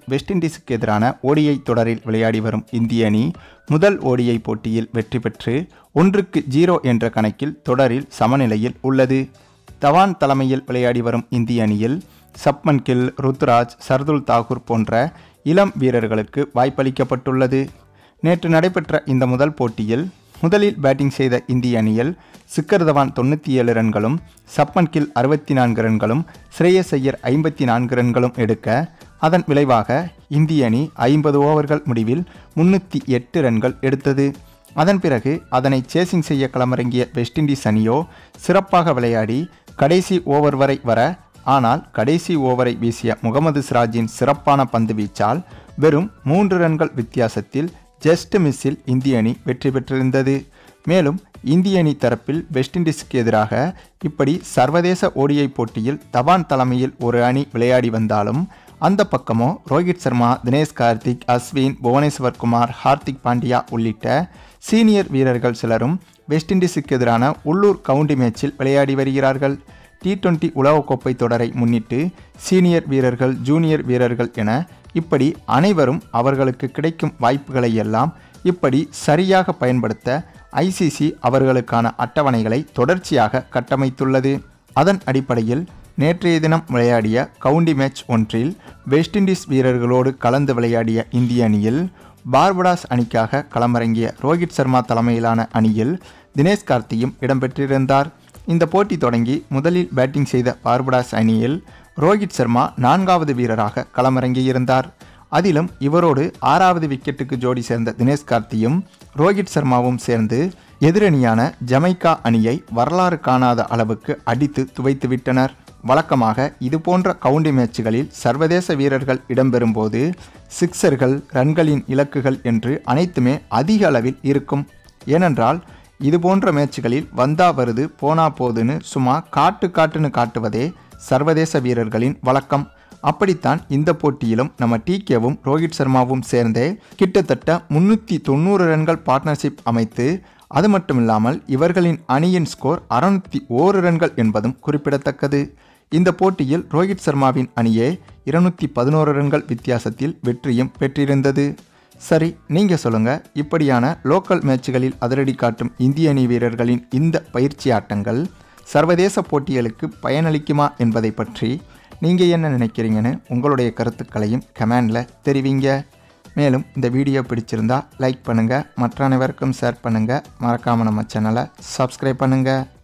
west இண்டீஸுக்கு எதிரான ODI தொடரில் விளையாடி வரும் இந்திய அணி முதல் ஓடிஐ போட்டியில் வெற்றி பெற்று ஒன்றுக்கு ஜீரோ என்ற கணக்கில் தொடரில் சமநிலையில் உள்ளது தவான் தலைமையில் விளையாடி வரும் இந்திய அணியில் சப்மன் கில் ருத்ராஜ் சர்துல் தாகூர் போன்ற இளம் வீரர்களுக்கு வாய்ப்பளிக்கப்பட்டுள்ளது நேற்று நடைபெற்ற இந்த முதல் போட்டியில் முதலில் பேட்டிங் செய்த இந்திய அணியில் சிக்கர் தவான் தொண்ணூற்றி ஏழு ரன்களும் சப்மன் கில் அறுபத்தி நான்கு ரன்களும் ஸ்ரேயஸ் ஐயர் ஐம்பத்தி நான்கு ரன்களும் எடுக்க அதன் விளைவாக இந்திய அணி ஐம்பது ஓவர்கள் முடிவில் முன்னூற்றி எட்டு ரன்கள் எடுத்தது அதன் பிறகு அதனை சேசிங் செய்ய களமிறங்கிய வெஸ்ட் இண்டீஸ் அணியோ சிறப்பாக விளையாடி கடைசி ஓவர் வரை வர ஆனால் கடைசி ஓவரை வீசிய முகமது சிராஜின் சிறப்பான பந்து வீச்சால் வெறும் மூன்று ரன்கள் வித்தியாசத்தில் ஜஸ்ட் மிஸ்ஸில் இந்திய அணி வெற்றி பெற்றிருந்தது மேலும் இந்திய அணி தரப்பில் வெஸ்ட் இண்டீஸுக்கு எதிராக இப்படி சர்வதேச ஓடிஐ போட்டியில் தவான் தலைமையில் ஒரு அணி விளையாடி வந்தாலும் அந்த பக்கமோ ரோஹித் சர்மா தினேஷ் கார்த்திக் அஸ்வின் புவனேஸ்வர் குமார் ஹார்திக் பாண்டியா உள்ளிட்ட சீனியர் வீரர்கள் சிலரும் வெஸ்ட் இண்டீஸுக்கு எதிரான உள்ளூர் கவுண்டி மேட்சில் விளையாடி வருகிறார்கள் டி டுவெண்ட்டி உலகக்கோப்பை தொடரை முன்னிட்டு சீனியர் வீரர்கள் ஜூனியர் வீரர்கள் என இப்படி அனைவரும் அவர்களுக்கு கிடைக்கும் வாய்ப்புகளை எல்லாம் இப்படி சரியாக பயன்படுத்த ஐசிசி அவர்களுக்கான அட்டவணைகளை தொடர்ச்சியாக கட்டமைத்துள்ளது அதன் அடிப்படையில் நேற்றைய தினம் விளையாடிய கவுண்டி மேட்ச் ஒன்றில் வெஸ்ட் இண்டீஸ் வீரர்களோடு கலந்து விளையாடிய இந்திய அணியில் பார்படாஸ் அணிக்காக களமிறங்கிய ரோஹித் சர்மா தலைமையிலான அணியில் தினேஷ் கார்த்தியும் இடம்பெற்றிருந்தார் இந்த போட்டி தொடங்கி முதலில் பேட்டிங் செய்த பார்படாஸ் அணியில் ரோஹித் சர்மா நான்காவது வீரராக களமிறங்கியிருந்தார் அதிலும் இவரோடு ஆறாவது விக்கெட்டுக்கு ஜோடி சேர்ந்த தினேஷ் கார்த்தியும் ரோஹித் சர்மாவும் சேர்ந்து எதிரணியான ஜமைக்கா அணியை வரலாறு காணாத அளவுக்கு அடித்து துவைத்துவிட்டனர் வழக்கமாக இதுபோன்ற கவுண்டி மேட்சுகளில் சர்வதேச வீரர்கள் இடம்பெறும்போது சிக்சர்கள் ரன்களின் இலக்குகள் என்று அனைத்துமே அதிக அளவில் இருக்கும் ஏனென்றால் இதுபோன்ற மேட்சுகளில் வந்தா வருது போனா போதுன்னு சும்மா காட்டு காட்டுன்னு காட்டுவதே சர்வதேச வீரர்களின் வழக்கம் அப்படித்தான் இந்த போட்டியிலும் நம்ம டிகேவும் ரோஹித் சர்மாவும் சேர்ந்தே கிட்டத்தட்ட முன்னூற்றி தொண்ணூறு ரன்கள் பார்ட்னர்ஷிப் அமைத்து அது மட்டுமில்லாமல் இவர்களின் அணியின் ஸ்கோர் அறுநூத்தி ஓரு ரன்கள் என்பதும் குறிப்பிடத்தக்கது இந்த போட்டியில் ரோஹித் சர்மாவின் அணியே இருநூத்தி பதினோரு ரன்கள் வித்தியாசத்தில் வெற்றியும் பெற்றிருந்தது சரி நீங்க சொல்லுங்க இப்படியான லோக்கல் மேட்சுகளில் அதிரடி காட்டும் இந்திய அணி வீரர்களின் இந்த பயிற்சி ஆட்டங்கள் சர்வதேச போட்டிகளுக்கு பயனளிக்குமா என்பதை பற்றி நீங்கள் என்ன நினைக்கிறீங்கன்னு உங்களுடைய கருத்துக்களையும் கமெண்டில் தெரிவிங்க மேலும் இந்த வீடியோ பிடிச்சிருந்தா லைக் பண்ணுங்கள் மற்ற அனைவருக்கும் ஷேர் பண்ணுங்கள் மறக்காமல் நம்ம சேனலை சப்ஸ்கிரைப் பண்ணுங்கள்